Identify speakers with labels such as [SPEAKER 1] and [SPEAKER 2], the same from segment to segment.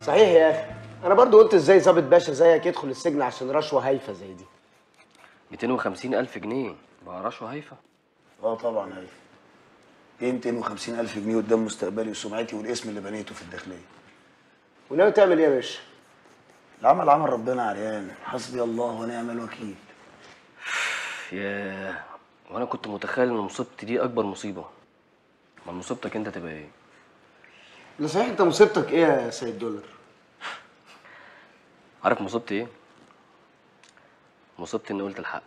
[SPEAKER 1] صحيح يا اخي انا برضو قلت ازاي ظابط باشا زيك يدخل السجن عشان رشوه هايفه زي دي
[SPEAKER 2] 250 ألف جنيه بقى رشوة هايفة
[SPEAKER 3] اه طبعا هايف ايه 250 الف جنيه قدام مستقبلي وسمعتي والاسم اللي بنيته في الداخليه
[SPEAKER 1] وناوي تعمل ايه يا باشا
[SPEAKER 3] العمل عمل ربنا عريان حسبي الله ونعم الوكيل
[SPEAKER 2] ياه وانا كنت متخيل ان مصيبتي دي اكبر مصيبة ما مصيبتك انت تبقى ايه
[SPEAKER 1] لا صحيح انت مصيبتك ايه يا سيد دولار
[SPEAKER 2] عارف مصيبتي ايه مصيبتي اني قلت الحق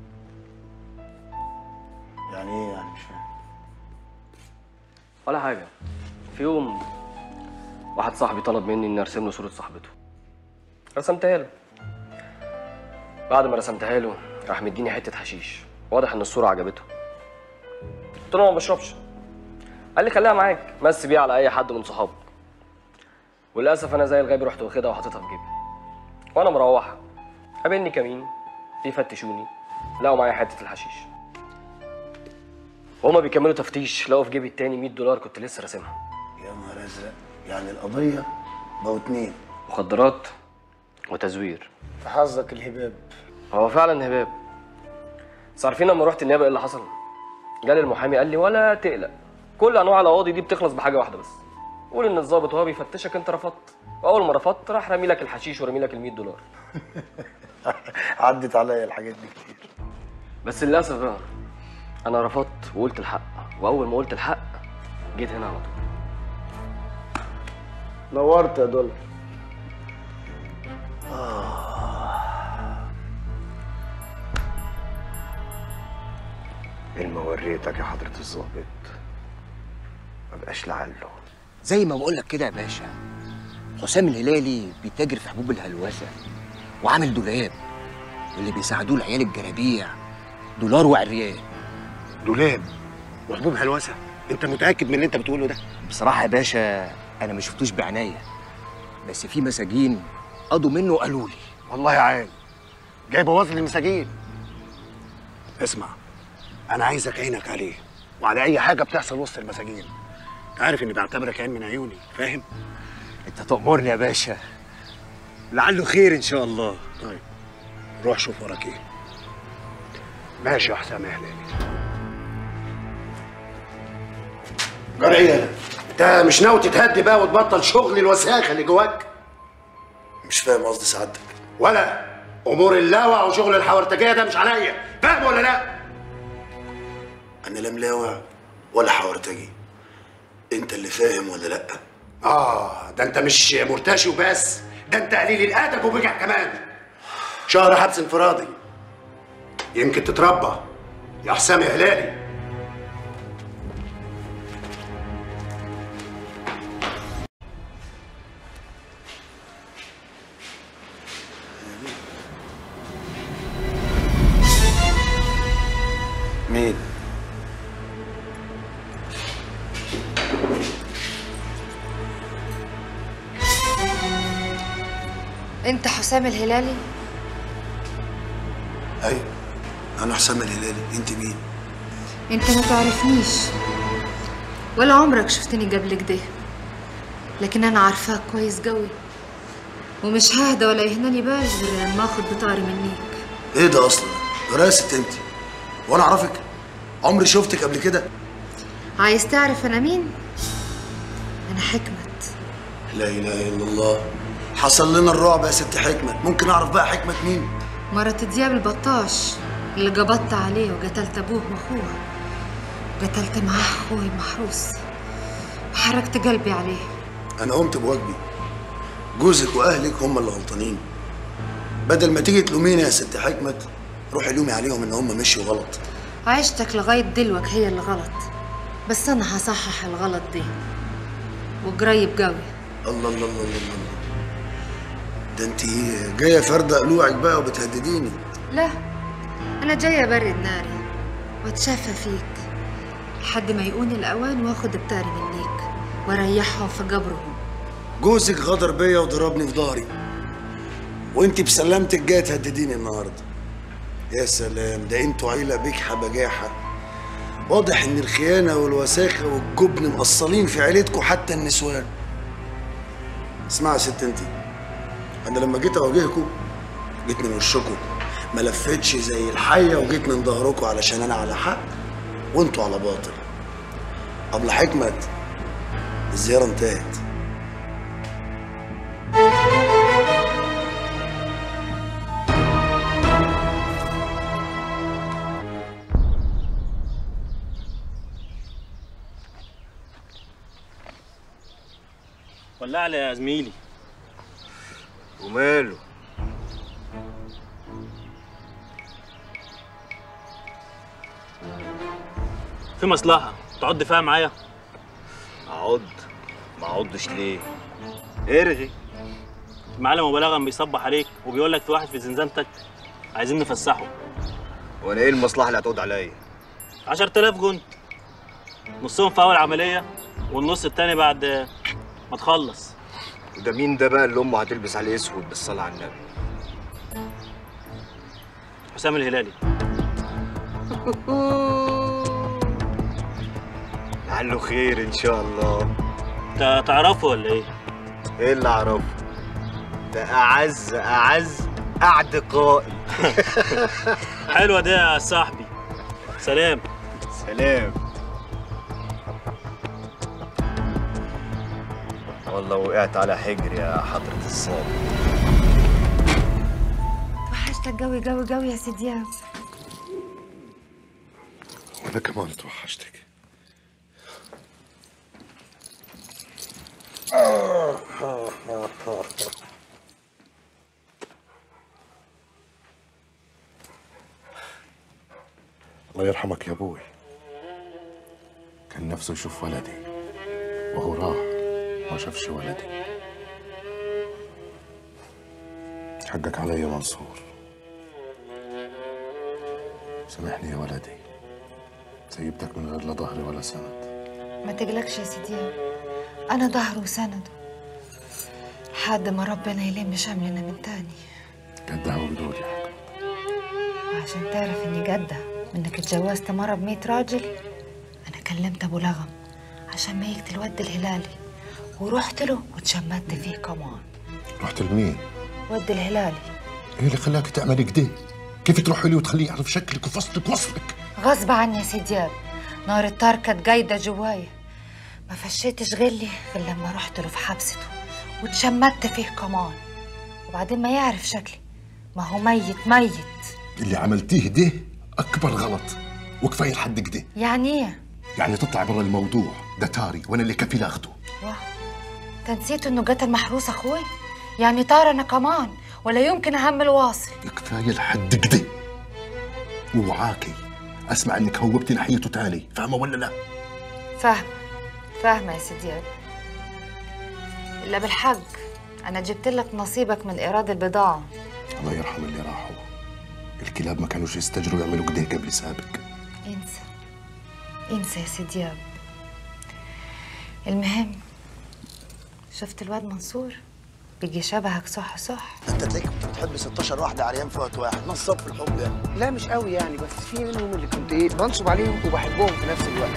[SPEAKER 3] يعني ايه يعني مش فاهم
[SPEAKER 2] ولا حاجة في يوم واحد صاحبي طلب مني اني ارسم له صورة صاحبته رسمتها له بعد ما رسمتها له راح مديني حتة حشيش واضح ان الصورة عجبته قلت له أنا ما بشربش قال لي خليها معاك مس بيها على اي حد من صحابك وللاسف انا زي الغبي رحت واخدها وحاططها في جيبي وانا مروح قابلني كمين بيفتشوني لقوا معايا حتة الحشيش وهما بيكملوا تفتيش لقوا في جيبي التاني 100 دولار كنت لسه راسمها
[SPEAKER 3] يا نهار ازرق يعني القضيه بقوا اتنين
[SPEAKER 2] مخدرات وتزوير
[SPEAKER 1] في حظك الهباب
[SPEAKER 2] هو فعلا هباب بس عارفين لما رحت النيابه ايه اللي حصل؟ جالي المحامي قال لي ولا تقلق كل انواع القواضي دي بتخلص بحاجه واحده بس قول ان الضابط وهو بيفتشك انت رفضت واول ما رفضت راح رامي لك الحشيش ورامي لك ال 100 دولار
[SPEAKER 3] عدت عليا الحاجات دي كتير
[SPEAKER 2] بس للاسف بقى انا رفضت وقلت الحق واول ما قلت الحق جيت هنا على طول
[SPEAKER 1] نورت يا دولار
[SPEAKER 4] الموريتك يا حضرة الظابط مبقاش لعله
[SPEAKER 5] زي ما بقول لك كده يا باشا حسام الهلالي بيتاجر في حبوب الهلوسه وعامل دولاب واللي بيساعدوه العيال الجرابيع دولار وعريان
[SPEAKER 4] دولاب وحبوب هلوسه انت متاكد من اللي انت بتقوله ده
[SPEAKER 5] بصراحه يا باشا انا ما شفتوش بعناية بس في مساجين قضوا منه وقالوا لي
[SPEAKER 4] والله عال جاي بوظ لي المساجين اسمع انا عايزك عينك عليه وعلى اي حاجه بتحصل وسط المساجين انت عارف اني بعتبرك عين من عيوني فاهم
[SPEAKER 5] انت تأمرني يا باشا
[SPEAKER 4] لعله خير ان شاء الله طيب روح شوف وراك ايه ماشي يا حسام يا هلالي
[SPEAKER 3] جرعيه انت مش ناوي تتهدي بقى وتبطل شغل الوساخه اللي جواك مش فاهم قصدي سعادتك ولا امور اللاوع وشغل الحورتجيه ده مش عليا فاهم ولا لا انا لا ملاوع ولا حورتجي انت اللي فاهم ولا لا اه ده انت مش مرتشي وبس ده انت قليل الادب وبجع كمان شهر حبس انفرادي يمكن تتربى يا حسام يا هلالي مين
[SPEAKER 6] انت حسام الهلالي
[SPEAKER 3] ايوه انا حسام الهلالي انت مين
[SPEAKER 6] انت ما تعرفنيش ولا عمرك شفتني قبل كده لكن انا عارفاك كويس قوي ومش ههدى ولا يهناني بال غير لما اخد بطاري منيك
[SPEAKER 3] ايه ده اصلا راسة انت وانا اعرفك عمري شفتك قبل كده
[SPEAKER 6] عايز تعرف انا مين انا حكمت
[SPEAKER 3] لا اله الا الله حصل لنا الرعب يا ست حكمة ممكن اعرف بقى حكمة مين
[SPEAKER 6] مرة دياب البطاش اللي قبضت عليه وقتلت ابوه واخوه قتلت معاه اخوي محروس وحركت قلبي عليه
[SPEAKER 3] انا قمت بواجبي جوزك واهلك هم اللي غلطانين بدل ما تيجي تلوميني يا ست حكمة روحي لومي عليهم ان هم مشوا غلط
[SPEAKER 6] عيشتك لغاية دلوك هي اللي غلط بس أنا هصحح الغلط دي وقريب قوي
[SPEAKER 3] الله الله الله الله الله ده انت جايه فارده قلوعك بقى وبتهدديني
[SPEAKER 6] لا أنا جاية برد ناري واتشافى فيك لحد ما يقون الأوان واخد بتاري منيك واريحهم في قبرهم
[SPEAKER 3] جوزك غدر بيا وضربني في ظهري وانت بسلامتك جايه تهدديني النهارده يا سلام ده انتوا عيله بجحه بجاحه واضح ان الخيانه والوساخه والجبن مقصلين في عيلتكم حتى النسوان اسمعي يا ست انت انا لما جيت اواجهكم جيت من وشكم ما لفتش زي الحيه وجيت من ظهركم علشان انا على حق وانتوا على باطل ابله حكمت الزياره انتهت
[SPEAKER 7] ولع لي يا زميلي
[SPEAKER 5] وماله
[SPEAKER 7] في مصلحة تعض فيها معايا
[SPEAKER 5] اقعد ما اقعدش ليه ارغي
[SPEAKER 7] المعلم ابو لغم بيصبح عليك وبيقول لك في واحد في زنزانتك عايزين نفسحه
[SPEAKER 5] وانا ايه المصلحه اللي هتقعد عليا
[SPEAKER 7] 10000 جند نصهم في اول عملية والنص التاني بعد ما تخلص
[SPEAKER 5] وده مين ده بقى اللي امه هتلبس عليه اسود بالصلاه على النبي
[SPEAKER 7] حسام الهلالي
[SPEAKER 5] لعله خير ان شاء الله
[SPEAKER 7] انت تعرفه ولا ايه؟
[SPEAKER 5] ايه اللي اعرفه ده اعز اعز اعتقائي
[SPEAKER 7] حلوة دي يا صاحبي سلام
[SPEAKER 5] سلام والله وقعت على حجر يا حضرة الصابر
[SPEAKER 6] وحشتك قوي قوي قوي يا سيدي دياب
[SPEAKER 3] وانا كمان توحشتك الله يرحمك يا ابوي كان نفسه يشوف ولدي وهو راح ما شافش ولدي حقك علي يا منصور سامحني يا ولدي سيبتك من غير لا ظهري ولا سند
[SPEAKER 6] ما تقلقش يا سيدي دياب انا ظهره وسنده لحد ما ربنا يلم شملنا من تاني
[SPEAKER 3] قدها وجدود يا حكم
[SPEAKER 6] وعشان تعرف اني جدة انك اتجوزت مرة بمية راجل انا كلمت ابو لغم عشان ما يقتل ود الهلالي ورحت له وتشمت فيه كمان
[SPEAKER 3] رحت لمين؟
[SPEAKER 6] ود الهلالي
[SPEAKER 3] ايه اللي خلاك تعملي كده؟ كيف تروحي لي وتخليه يعرف شكلك وفصلك ووصفك؟
[SPEAKER 6] غصب عني يا سيدي دياب نار الطار كانت جايدة جوايا ما فشيتش غلي غير لما رحت له في حبسته وتشمت فيه كمان وبعدين ما يعرف شكلي ما هو ميت ميت
[SPEAKER 3] اللي عملتيه ده اكبر غلط وكفايه لحد كده
[SPEAKER 6] يعني ايه؟
[SPEAKER 3] يعني تطلع برا الموضوع ده تاري وانا اللي كفيل اخده
[SPEAKER 6] واه انت نسيت انه قتل محروس اخوي يعني طار انا كمان ولا يمكن اهمل واصل
[SPEAKER 3] كفايه لحد كده ووعاكي اسمع انك هوبتي ناحيته تاني فاهمه ولا لا؟
[SPEAKER 6] فاهمة فاهمة يا سيدي إلا بالحق أنا جبت لك نصيبك من إيراد البضاعة
[SPEAKER 3] الله يرحم اللي راحوا الكلاب ما كانوش يستجروا يعملوا كده قبل سابق
[SPEAKER 6] انسى انسى يا سيدي دياب المهم شفت الواد منصور بيجي شبهك صح صح
[SPEAKER 4] انت تلاقيك كنت بتحب 16 واحده عريان في وقت واحد نصاب في الحب يعني
[SPEAKER 1] لا مش قوي يعني بس في منهم اللي كنت ايه بنصب عليهم وبحبهم في نفس الوقت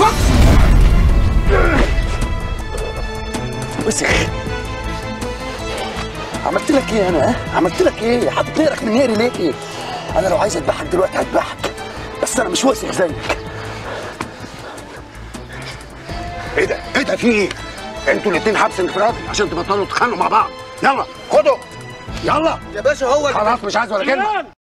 [SPEAKER 4] وسخ عملت لك ايه انا ها؟ عملت لك ايه؟ حاطط نقرك من نقري ليه؟ انا لو عايز اذبحك دلوقتي هذبحك بس انا مش وسخ زيك ايه ده؟ ايه ده في ايه؟ انتوا الاتنين حبس انفرادي عشان تبطلوا تتخانقوا مع بعض يلا خدوا يلا
[SPEAKER 1] يا باشا هو
[SPEAKER 4] خلاص مش عايز ولا كلمه